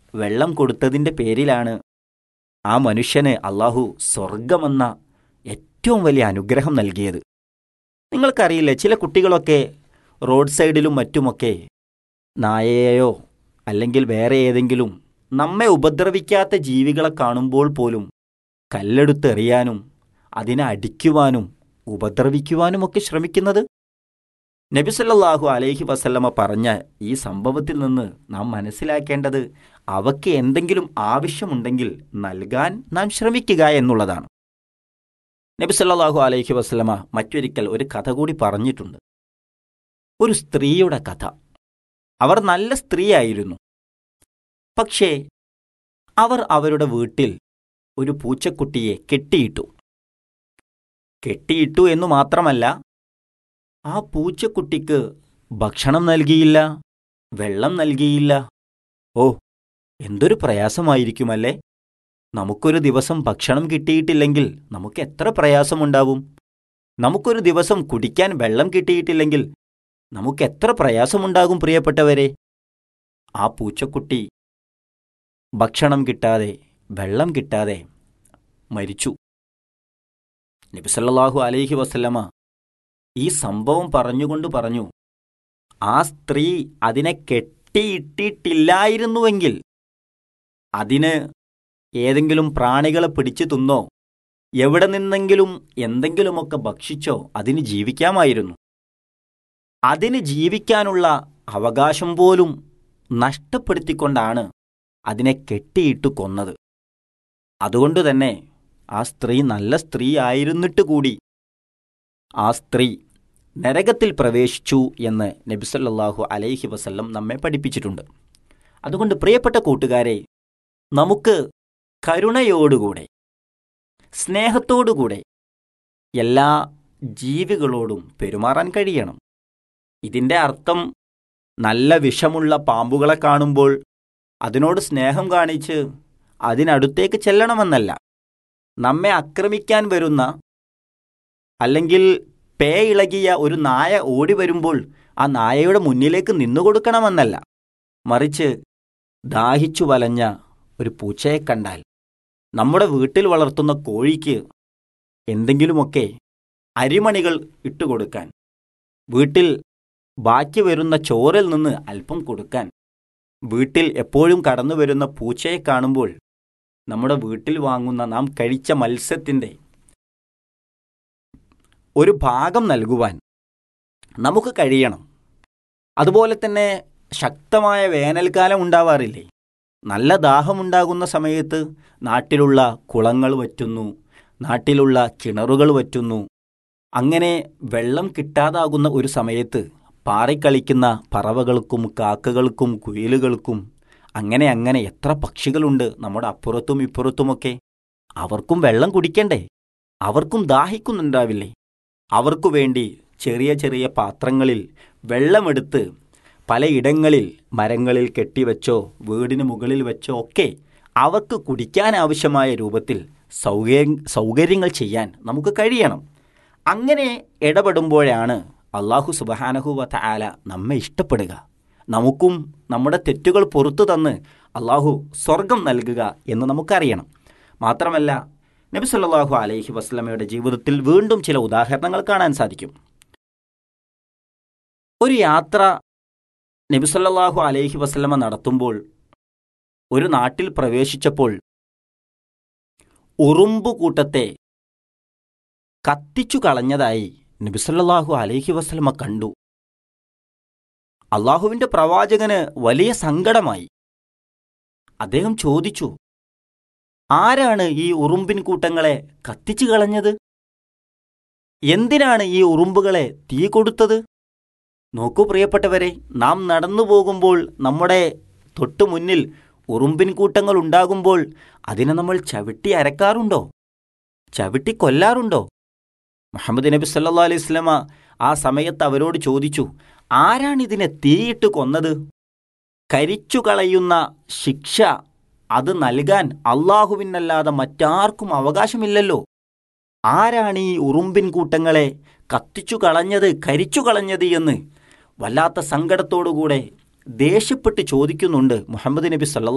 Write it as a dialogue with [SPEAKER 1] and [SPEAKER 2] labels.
[SPEAKER 1] വെള്ളം കൊടുത്തതിൻ്റെ പേരിലാണ് ആ മനുഷ്യന് അള്ളാഹു സ്വർഗമെന്ന ഏറ്റവും വലിയ അനുഗ്രഹം നൽകിയത് നിങ്ങൾക്കറിയില്ലേ ചില കുട്ടികളൊക്കെ റോഡ് സൈഡിലും മറ്റുമൊക്കെ നായയെയോ അല്ലെങ്കിൽ വേറെ ഏതെങ്കിലും നമ്മെ ഉപദ്രവിക്കാത്ത ജീവികളെ കാണുമ്പോൾ പോലും കല്ലെടുത്തെറിയാനും അതിനെ അടിക്കുവാനും ഉപദ്രവിക്കുവാനുമൊക്കെ ശ്രമിക്കുന്നത് നബിസല്ലാഹു അലൈഹി വസല്ലമ പറഞ്ഞ ഈ സംഭവത്തിൽ നിന്ന് നാം മനസ്സിലാക്കേണ്ടത് അവയ്ക്ക് എന്തെങ്കിലും ആവശ്യമുണ്ടെങ്കിൽ നൽകാൻ നാം ശ്രമിക്കുക എന്നുള്ളതാണ് നബി സല്ലല്ലാഹു അലൈഹി വസല്ലമ മറ്റൊരിക്കൽ ഒരു കഥ കൂടി പറഞ്ഞിട്ടുണ്ട് ഒരു സ്ത്രീയുടെ കഥ അവർ നല്ല സ്ത്രീയായിരുന്നു പക്ഷേ അവർ അവരുടെ വീട്ടിൽ ഒരു പൂച്ചക്കുട്ടിയെ കെട്ടിയിട്ടു കെട്ടിയിട്ടു എന്നു മാത്രമല്ല ആ പൂച്ചക്കുട്ടിക്ക് ഭക്ഷണം നൽകിയില്ല വെള്ളം നൽകിയില്ല ഓ എന്തൊരു പ്രയാസമായിരിക്കുമല്ലേ നമുക്കൊരു ദിവസം ഭക്ഷണം കിട്ടിയിട്ടില്ലെങ്കിൽ നമുക്ക് എത്ര പ്രയാസമുണ്ടാവും നമുക്കൊരു ദിവസം കുടിക്കാൻ വെള്ളം കിട്ടിയിട്ടില്ലെങ്കിൽ നമുക്ക് എത്ര പ്രയാസമുണ്ടാകും പ്രിയപ്പെട്ടവരെ ആ പൂച്ചക്കുട്ടി ഭക്ഷണം കിട്ടാതെ വെള്ളം കിട്ടാതെ മരിച്ചു നബിസല്ലാഹു അലൈഹി വസല്ലമ ഈ സംഭവം പറഞ്ഞുകൊണ്ട് പറഞ്ഞു ആ സ്ത്രീ അതിനെ കെട്ടിയിട്ടിട്ടില്ലായിരുന്നുവെങ്കിൽ അതിന് ഏതെങ്കിലും പ്രാണികളെ പിടിച്ചു തിന്നോ എവിടെ നിന്നെങ്കിലും എന്തെങ്കിലുമൊക്കെ ഭക്ഷിച്ചോ അതിന് ജീവിക്കാമായിരുന്നു അതിന് ജീവിക്കാനുള്ള അവകാശം പോലും നഷ്ടപ്പെടുത്തിക്കൊണ്ടാണ് അതിനെ കെട്ടിയിട്ട് കൊന്നത് അതുകൊണ്ട് തന്നെ ആ സ്ത്രീ നല്ല സ്ത്രീ ആയിരുന്നിട്ട് കൂടി ആ സ്ത്രീ നരകത്തിൽ പ്രവേശിച്ചു എന്ന് നബിസല്ലാഹു അലൈഹി വസല്ലം നമ്മെ പഠിപ്പിച്ചിട്ടുണ്ട് അതുകൊണ്ട് പ്രിയപ്പെട്ട കൂട്ടുകാരെ നമുക്ക് കരുണയോടുകൂടെ സ്നേഹത്തോടുകൂടെ എല്ലാ ജീവികളോടും പെരുമാറാൻ കഴിയണം ഇതിൻ്റെ അർത്ഥം നല്ല വിഷമുള്ള പാമ്പുകളെ കാണുമ്പോൾ അതിനോട് സ്നേഹം കാണിച്ച് അതിനടുത്തേക്ക് ചെല്ലണമെന്നല്ല നമ്മെ ആക്രമിക്കാൻ വരുന്ന അല്ലെങ്കിൽ പേ ഇളകിയ ഒരു നായ ഓടി വരുമ്പോൾ ആ നായയുടെ മുന്നിലേക്ക് നിന്നുകൊടുക്കണമെന്നല്ല മറിച്ച് ദാഹിച്ചു വലഞ്ഞ ഒരു പൂച്ചയെ കണ്ടാൽ നമ്മുടെ വീട്ടിൽ വളർത്തുന്ന കോഴിക്ക് എന്തെങ്കിലുമൊക്കെ അരിമണികൾ ഇട്ടുകൊടുക്കാൻ വീട്ടിൽ ബാക്കി വരുന്ന ചോറിൽ നിന്ന് അല്പം കൊടുക്കാൻ വീട്ടിൽ എപ്പോഴും കടന്നു വരുന്ന പൂച്ചയെ കാണുമ്പോൾ നമ്മുടെ വീട്ടിൽ വാങ്ങുന്ന നാം കഴിച്ച മത്സ്യത്തിൻ്റെ ഒരു ഭാഗം നൽകുവാൻ നമുക്ക് കഴിയണം അതുപോലെ തന്നെ ശക്തമായ വേനൽക്കാലം ഉണ്ടാവാറില്ലേ നല്ല ദാഹമുണ്ടാകുന്ന സമയത്ത് നാട്ടിലുള്ള കുളങ്ങൾ വറ്റുന്നു നാട്ടിലുള്ള കിണറുകൾ വറ്റുന്നു അങ്ങനെ വെള്ളം കിട്ടാതാകുന്ന ഒരു സമയത്ത് പാറിക്കളിക്കുന്ന പറവകൾക്കും കാക്കകൾക്കും കുയിലുകൾക്കും അങ്ങനെ അങ്ങനെ എത്ര പക്ഷികളുണ്ട് നമ്മുടെ അപ്പുറത്തും ഇപ്പുറത്തുമൊക്കെ അവർക്കും വെള്ളം കുടിക്കണ്ടേ അവർക്കും ദാഹിക്കുന്നുണ്ടാവില്ലേ അവർക്കു വേണ്ടി ചെറിയ ചെറിയ പാത്രങ്ങളിൽ വെള്ളമെടുത്ത് പലയിടങ്ങളിൽ മരങ്ങളിൽ കെട്ടിവെച്ചോ വീടിന് മുകളിൽ വെച്ചോ ഒക്കെ അവർക്ക് കുടിക്കാൻ ആവശ്യമായ രൂപത്തിൽ സൗകര്യ സൗകര്യങ്ങൾ ചെയ്യാൻ നമുക്ക് കഴിയണം അങ്ങനെ ഇടപെടുമ്പോഴാണ് അള്ളാഹു സുബഹാനഹുവ ആല നമ്മെ ഇഷ്ടപ്പെടുക നമുക്കും നമ്മുടെ തെറ്റുകൾ പുറത്തു തന്ന് അള്ളാഹു സ്വർഗം നൽകുക എന്ന് നമുക്കറിയണം മാത്രമല്ല നബി സല്ലല്ലാഹു അലൈഹി വസ്ലമയുടെ ജീവിതത്തിൽ വീണ്ടും ചില ഉദാഹരണങ്ങൾ കാണാൻ സാധിക്കും ഒരു യാത്ര നബി സല്ലല്ലാഹു അലൈഹി വസ്ലമ നടത്തുമ്പോൾ ഒരു നാട്ടിൽ പ്രവേശിച്ചപ്പോൾ ഉറുമ്പ് കൂട്ടത്തെ കത്തിച്ചു കളഞ്ഞതായി നബി സല്ലല്ലാഹു അലൈഹി വസ്ലമ കണ്ടു അള്ളാഹുവിന്റെ പ്രവാചകന് വലിയ സങ്കടമായി അദ്ദേഹം ചോദിച്ചു ആരാണ് ഈ ഉറുമ്പിൻ കൂട്ടങ്ങളെ കത്തിച്ചു കളഞ്ഞത് എന്തിനാണ് ഈ ഉറുമ്പുകളെ തീ കൊടുത്തത് നോക്കൂ പ്രിയപ്പെട്ടവരെ നാം നടന്നു പോകുമ്പോൾ നമ്മുടെ തൊട്ടു മുന്നിൽ ഉറുമ്പിൻ കൂട്ടങ്ങൾ ഉണ്ടാകുമ്പോൾ അതിനെ നമ്മൾ ചവിട്ടി അരക്കാറുണ്ടോ ചവിട്ടി കൊല്ലാറുണ്ടോ മുഹമ്മദ് നബി സല്ലാ അലൈഹി സ്വലമ ആ സമയത്ത് അവരോട് ചോദിച്ചു ആരാണിതിനെ തീയിട്ട് കൊന്നത് കരിച്ചു കളയുന്ന ശിക്ഷ അത് നൽകാൻ അള്ളാഹുവിനല്ലാതെ മറ്റാർക്കും അവകാശമില്ലല്ലോ ആരാണ് ഈ ഉറുമ്പിൻ കൂട്ടങ്ങളെ കത്തിച്ചു കളഞ്ഞത് കരിച്ചു കളഞ്ഞത് എന്ന് വല്ലാത്ത സങ്കടത്തോടുകൂടെ ദേഷ്യപ്പെട്ട് ചോദിക്കുന്നുണ്ട് മുഹമ്മദ് നബി സല്ല